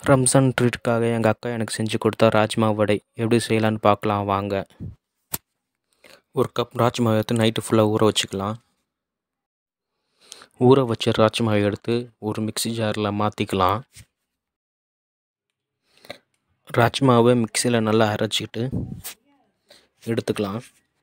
ரம்ஜான் ட்ரீட்டுக்காக எங்கள் அக்கா எனக்கு செஞ்சு கொடுத்தா ராஜ்மா வடை எப்படி செய்யலான்னு பார்க்கலாம் வாங்க ஒரு கப் ராஜ்மாவை எடுத்து நைட்டு ஃபுல்லாக ஊற வச்சுக்கலாம் ஊற வச்ச ராஜ்மாவை எடுத்து ஒரு மிக்ஸி ஜாரில் மாற்றிக்கலாம் ராஜ்மாவை மிக்சியில் நல்லா அரைச்சிட்டு எடுத்துக்கலாம்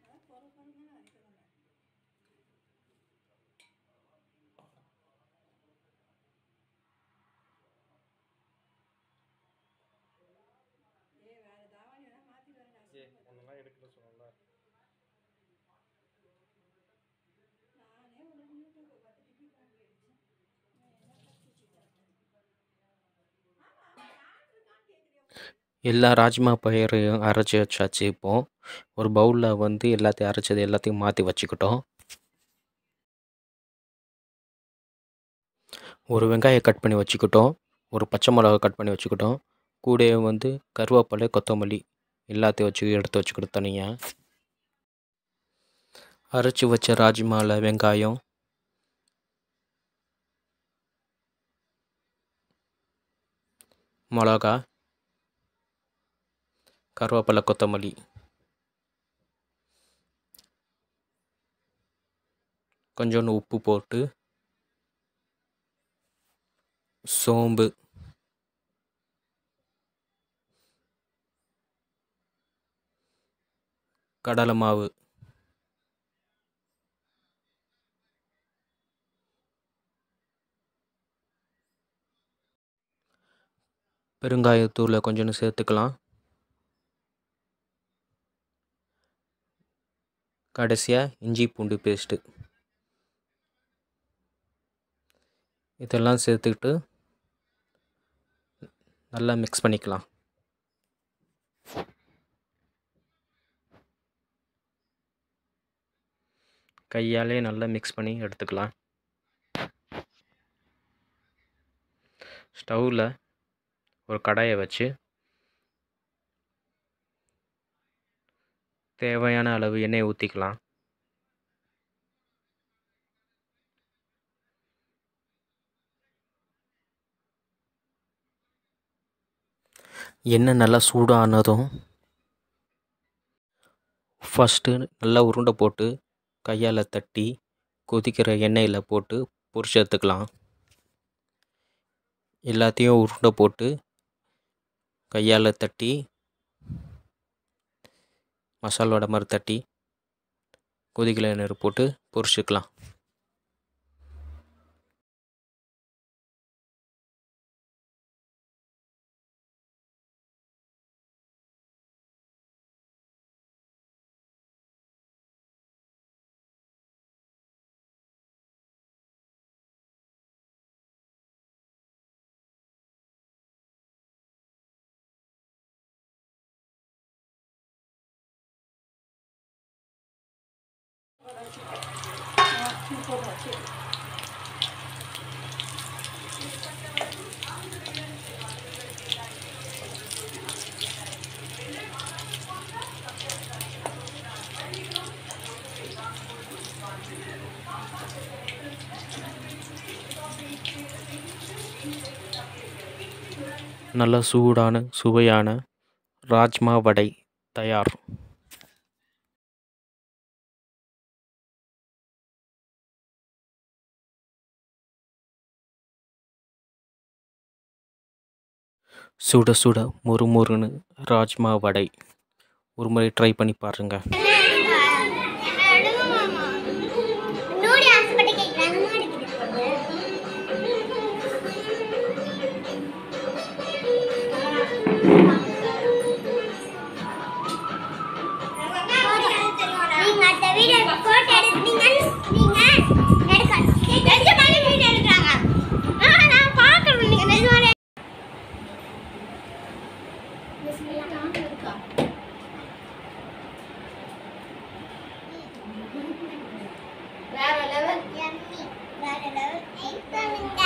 எல்லா ராஜ்மா பயிரையும் அரைச்சி வச்சாச்சு இப்போது ஒரு பவுலில் வந்து எல்லாத்தையும் அரைச்சது எல்லாத்தையும் மாற்றி வச்சுக்கிட்டோம் ஒரு வெங்காயம் கட் பண்ணி வச்சுக்கிட்டோம் ஒரு பச்சை மிளகா கட் பண்ணி வச்சுக்கிட்டோம் கூடவே வந்து கருவேப்பிலை கொத்தமல்லி எல்லாத்தையும் வச்சு எடுத்து வச்சுக்கிட்டு தனியாக அரைச்சி வச்ச ராஜ்மாவில் வெங்காயம் மிளகா கருவேப்பிலை கொத்தமல்லி கொஞ்சோண்டு உப்பு போட்டு சோம்பு கடலை மாவு பெருங்காயத்தூளை கொஞ்சோண்டு சேர்த்துக்கலாம் கடைசியாக இஞ்சி பூண்டு பேஸ்ட்டு இதெல்லாம் சேர்த்துக்கிட்டு நல்லா மிக்ஸ் பண்ணிக்கலாம் கையாலே நல்லா மிக்ஸ் பண்ணி எடுத்துக்கலாம் ஸ்டவ்வில் ஒரு கடாயை வச்சு தேவையான அளவு எண்ணெயை ஊற்றிக்கலாம் எண்ணெய் நல்லா சூடானதும் ஃபஸ்ட்டு நல்லா உருண்டை போட்டு கையால் தட்டி கொதிக்கிற எண்ணெயில் போட்டு பொரிச்சு எடுத்துக்கலாம் எல்லாத்தையும் உருண்டை போட்டு கையால் தட்டி மசாலோட மாதிரி தட்டி கொதிக்கல எண்ணெய் போட்டு பொரிச்சுக்கலாம் நல்ல சூடான சுவையான ராஜ்மா வடை தயார் சுட சுட மொறு மொறுன்னு ராஜ்மா வடை ஒரு முறை ட்ரை பண்ணி பாருங்கள் நூடி ஆசைப்பட்டு கேட்குறாங்க நூடி கொடுப்பாங்க நீங்க அந்த வீடியோ போட்டோ எடுத்தீங்க நீங்க எடுக்கணும் நிஜமாலே வீடியோ எடுக்கிறாங்க ஆ நான் பார்க்கணும் நீங்க நிஜமாலே வேற லெவல் வேற லெவல்